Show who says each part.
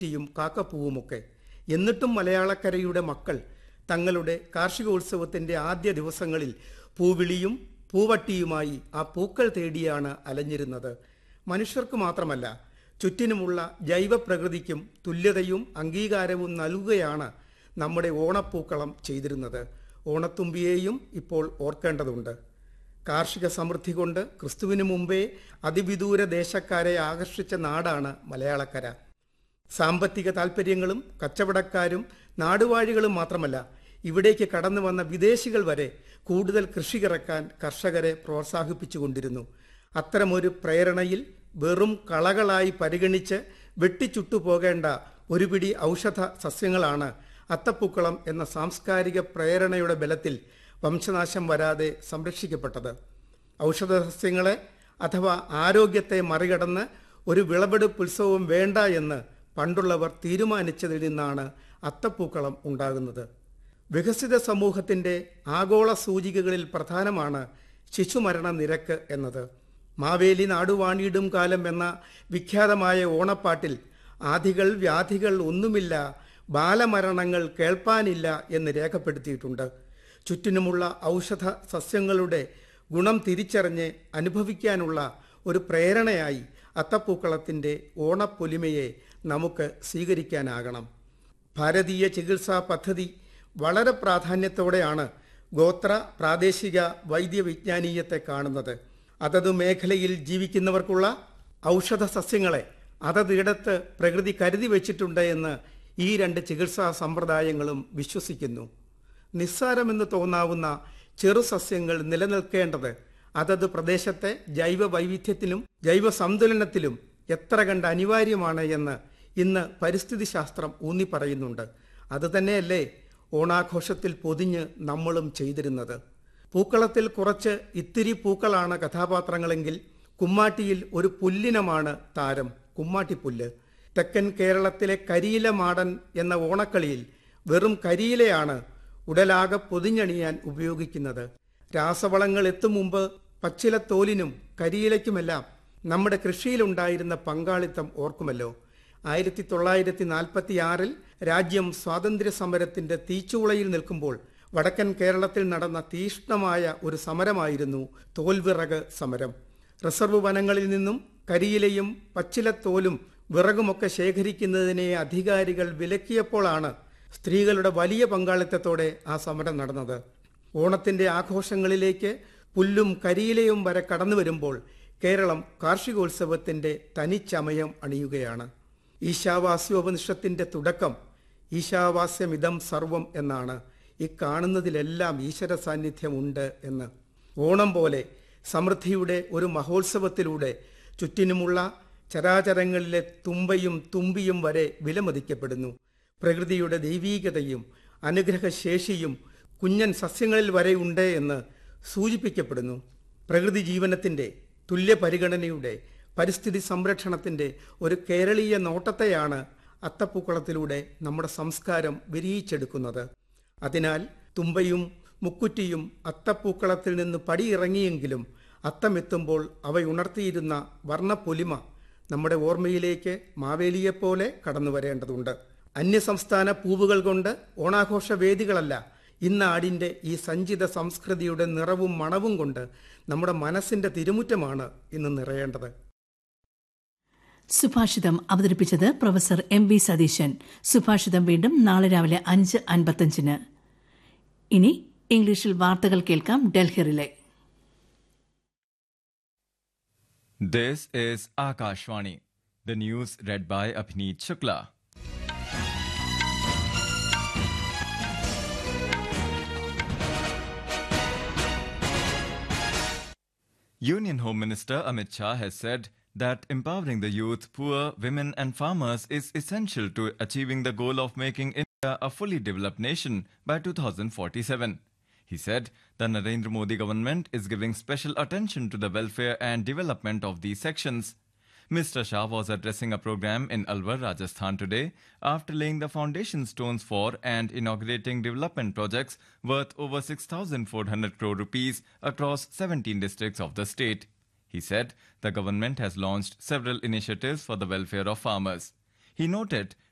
Speaker 1: യും കാക്കപ്പൂവുമൊക്കെ എന്നിട്ടും മലയാളക്കരയുടെ മക്കൾ തങ്ങളുടെ കാർഷികോത്സവത്തിന്റെ ആദ്യ ദിവസങ്ങളിൽ പൂവിളിയും പൂവട്ടിയുമായി ആ പൂക്കൾ തേടിയാണ് അലഞ്ഞിരുന്നത് മനുഷ്യർക്ക് മാത്രമല്ല ചുറ്റിനുമുള്ള ജൈവ പ്രകൃതിക്കും തുല്യതയും അംഗീകാരവും നൽകുകയാണ് നമ്മുടെ ഓണപ്പൂക്കളം ചെയ്തിരുന്നത് ഓണത്തുമ്പിയെയും ഇപ്പോൾ ഓർക്കേണ്ടതുണ്ട് കാർഷിക സമൃദ്ധി കൊണ്ട് ക്രിസ്തുവിനു മുമ്പേ അതിവിദൂര ദേശക്കാരെ ആകർഷിച്ച നാടാണ് മലയാളക്കര സാമ്പത്തിക താൽപ്പര്യങ്ങളും കച്ചവടക്കാരും നാടുവാഴികളും മാത്രമല്ല ഇവിടേക്ക് കടന്നു വന്ന വിദേശികൾ വരെ കൂടുതൽ കൃഷിയിറക്കാൻ കർഷകരെ പ്രോത്സാഹിപ്പിച്ചുകൊണ്ടിരുന്നു അത്തരമൊരു പ്രേരണയിൽ വെറും കളകളായി പരിഗണിച്ച് വെട്ടിച്ചുട്ടു പോകേണ്ട ഒരു പിടി ഔഷധ സസ്യങ്ങളാണ് അത്തപ്പൂക്കളം എന്ന സാംസ്കാരിക പ്രേരണയുടെ ബലത്തിൽ വംശനാശം വരാതെ സംരക്ഷിക്കപ്പെട്ടത് ഔഷധ സസ്യങ്ങളെ അഥവാ ആരോഗ്യത്തെ മറികടന്ന് ഒരു വിളവെടുപ്പ് ഉത്സവം വേണ്ട എന്ന് പണ്ടുള്ളവർ തീരുമാനിച്ചതിൽ നിന്നാണ് അത്തപ്പൂക്കളം ഉണ്ടാകുന്നത് വികസിത സമൂഹത്തിന്റെ ആഗോള സൂചികകളിൽ പ്രധാനമാണ് ശിശുമരണ നിരക്ക് എന്നത് മാവേലി നാടുവാണിയിടും കാലം എന്ന വിഖ്യാതമായ ഓണപ്പാട്ടിൽ ആദികൾ വ്യാധികൾ ഒന്നുമില്ല ബാലമരണങ്ങൾ കേൾപ്പാനില്ല എന്ന് രേഖപ്പെടുത്തിയിട്ടുണ്ട് ചുറ്റിനുമുള്ള ഔഷധ സസ്യങ്ങളുടെ ഗുണം തിരിച്ചറിഞ്ഞ് അനുഭവിക്കാനുള്ള ഒരു പ്രേരണയായി അത്തപ്പൂക്കളത്തിൻ്റെ ഓണപ്പൊലിമയെ നമുക്ക് സ്വീകരിക്കാനാകണം ഭാരതീയ ചികിത്സാ പദ്ധതി വളരെ പ്രാധാന്യത്തോടെയാണ് ഗോത്ര പ്രാദേശിക വൈദ്യവിജ്ഞാനീയത്തെ കാണുന്നത് അതത് മേഖലയിൽ ജീവിക്കുന്നവർക്കുള്ള ഔഷധ സസ്യങ്ങളെ അതതിടത്ത് പ്രകൃതി കരുതി വച്ചിട്ടുണ്ട് എന്ന് ഈ രണ്ട് ചികിത്സാ സമ്പ്രദായങ്ങളും വിശ്വസിക്കുന്നു നിസ്സാരമെന്ന് തോന്നാവുന്ന ചെറുസസ്യങ്ങൾ നിലനിൽക്കേണ്ടത് അതത് പ്രദേശത്തെ ജൈവ വൈവിധ്യത്തിലും ജൈവ സന്തുലനത്തിലും എത്ര കണ്ട് അനിവാര്യമാണ് എന്ന് ഇന്ന് പരിസ്ഥിതി ശാസ്ത്രം ഊന്നി പറയുന്നുണ്ട് അതുതന്നെയല്ലേ ഓണാഘോഷത്തിൽ പൊതിഞ്ഞ് നമ്മളും ചെയ്തിരുന്നത് പൂക്കളത്തിൽ കുറച്ച് ഇത്തിരി പൂക്കളാണ് കഥാപാത്രങ്ങളെങ്കിൽ കുമ്മാട്ടിയിൽ ഒരു പുല്ലിനമാണ് താരം കുമ്മാട്ടിപ്പുല്ല് തെക്കൻ കേരളത്തിലെ കരിയില മാടൻ എന്ന ഓണക്കളിയിൽ വെറും കരിയിലയാണ് ഉടലാകെ പൊതിഞ്ഞണിയാൻ ഉപയോഗിക്കുന്നത് രാസവളങ്ങൾ എത്തും മുമ്പ് പച്ചിലത്തോലിനും കരിയിലയ്ക്കുമെല്ലാം നമ്മുടെ കൃഷിയിലുണ്ടായിരുന്ന പങ്കാളിത്തം ഓർക്കുമല്ലോ ആയിരത്തി തൊള്ളായിരത്തി നാൽപ്പത്തി ആറിൽ രാജ്യം സ്വാതന്ത്ര്യ സമരത്തിന്റെ തീച്ചൂളയിൽ നിൽക്കുമ്പോൾ വടക്കൻ കേരളത്തിൽ നടന്ന തീഷ്ണമായ ഒരു സമരമായിരുന്നു തോൽവിറക് സമരം റിസർവ് വനങ്ങളിൽ നിന്നും കരിയിലയും പച്ചിലത്തോലും വിറകുമൊക്കെ ശേഖരിക്കുന്നതിനെ അധികാരികൾ വിലക്കിയപ്പോഴാണ് സ്ത്രീകളുടെ വലിയ പങ്കാളിത്തത്തോടെ ആ സമരം നടന്നത് ഓണത്തിന്റെ ആഘോഷങ്ങളിലേക്ക് പുല്ലും കരിയിലയും വരെ കടന്നു വരുമ്പോൾ കേരളം കാർഷികോത്സവത്തിന്റെ തനിച്ചമയം അണിയുകയാണ് ഈശാവാസ്യോപനിഷത്തിന്റെ തുടക്കം ഈശാവാസ്യമിതം സർവം എന്നാണ് ഈ കാണുന്നതിലെല്ലാം ഈശ്വര സാന്നിധ്യമുണ്ട് എന്ന് ഓണം പോലെ സമൃദ്ധിയുടെ ഒരു മഹോത്സവത്തിലൂടെ ചുറ്റിനുമുള്ള ചരാചരങ്ങളിലെ തുമ്പയും തുമ്പിയും വരെ വിലമതിക്കപ്പെടുന്നു പ്രകൃതിയുടെ ദൈവീകതയും അനുഗ്രഹശേഷിയും കുഞ്ഞൻ സസ്യങ്ങളിൽ വരെ ഉണ്ട് എന്ന് സൂചിപ്പിക്കപ്പെടുന്നു പ്രകൃതി ജീവനത്തിൻ്റെ തുല്യ പരിഗണനയുടെ പരിസ്ഥിതി സംരക്ഷണത്തിൻ്റെ ഒരു കേരളീയ നോട്ടത്തെയാണ് അത്തപ്പൂക്കളത്തിലൂടെ നമ്മുടെ സംസ്കാരം വിരിയിച്ചെടുക്കുന്നത് അതിനാൽ തുമ്പയും മുക്കുറ്റിയും അത്തപ്പൂക്കളത്തിൽ നിന്ന് പടിയിറങ്ങിയെങ്കിലും അത്തമെത്തുമ്പോൾ അവയുണർത്തിയിരുന്ന വർണ്ണപ്പൊലിമ നമ്മുടെ ഓർമ്മയിലേക്ക് മാവേലിയെപ്പോലെ കടന്നു വരേണ്ടതുണ്ട് അന്യസംസ്ഥാന പൂവുകൾ കൊണ്ട് ഓണാഘോഷ വേദികളല്ല ഇന്നാടിൻ്റെ ഈ സഞ്ചിത സംസ്കൃതിയുടെ നിറവും മണവും കൊണ്ട് നമ്മുടെ മനസ്സിന്റെ തിരുമുറ്റമാണ് ഇന്ന് നിറയേണ്ടത്
Speaker 2: സുഭാഷിതം അവതരിപ്പിച്ചത് പ്രൊഫസർ എം വി സതീശൻ സുഭാഷിതം വീണ്ടും നാളെ രാവിലെ അഞ്ച് അൻപത്തഞ്ചിന് ഇനി ഇംഗ്ലീഷിൽ വാർത്തകൾ കേൾക്കാം ഡൽഹിറിലെ
Speaker 3: This is Akashvani. The news read by Abhineet Shukla. Union Home Minister Amit Shah has said that empowering the youth, poor, women, and farmers is essential to achieving the goal of making India a fully developed nation by 2047. He said the Narendra Modi government is giving special attention to the welfare and development of these sections. Mr. Shah was addressing a program in Alwar, Rajasthan today after laying the foundation stones for and inaugurating development projects worth over 6,400 crore rupees across 17 districts of the state. He said the government has launched several initiatives for the welfare of farmers. He noted